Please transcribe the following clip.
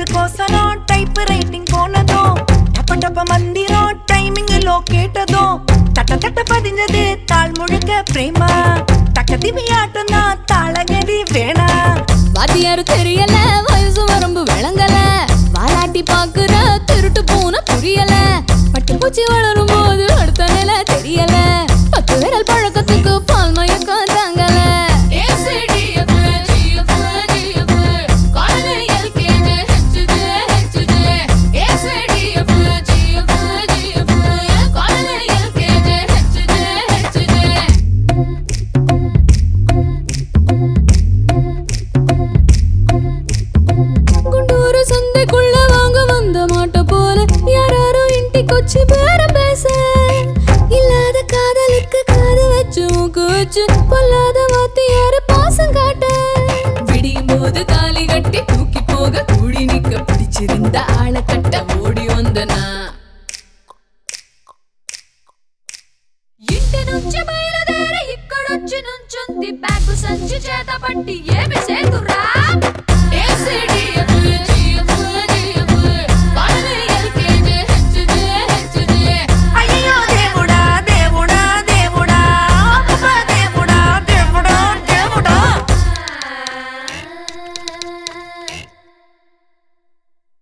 கோசரம் type writing போனதும் டப்ப டப்ப மந்திரம் டைமிங்லோ கேட்டதும் தட்ட தட்ட பதிஞ்சது தாள் முழுக்க பிரேமா தக்க திமியாட்டம் தான் தாளகதி வேணா வாத்தியாரு தெரியல வயசு வரம்பு விளங்கல வாலாட்டி பாக்குற திருட்டு பூனை புரியல பட்டு பூச்சி வளரும் போது அடுத்த நிலை தெரியல பத்து விரல் பழக்கத்துக்கு பால் மயக்கம் தாங்கல குண்டூரு சந்தைக்குள்ள வாங்க வந்த மாட்ட போல யாராரோ இன்ட்டிக்கு பேரம் பேச இல்லாத காதலுக்கு காது வச்சு மூக்கு வச்சு பொல்லாத வாத்தியாரு பாசம் காட்ட விடியும் போது தாலி கட்டி தூக்கி போக கூடி நிக்க பிடிச்சிருந்த ஆளை கட்ட ஓடி வந்தனா ఇంటి నుంచి బయలుదేరి ఇక్కడొచ్చి నుంచుంది బ్యాగు సంచి చేత పట్టి ఏమి చేతురా ఏసీడీఎఫ్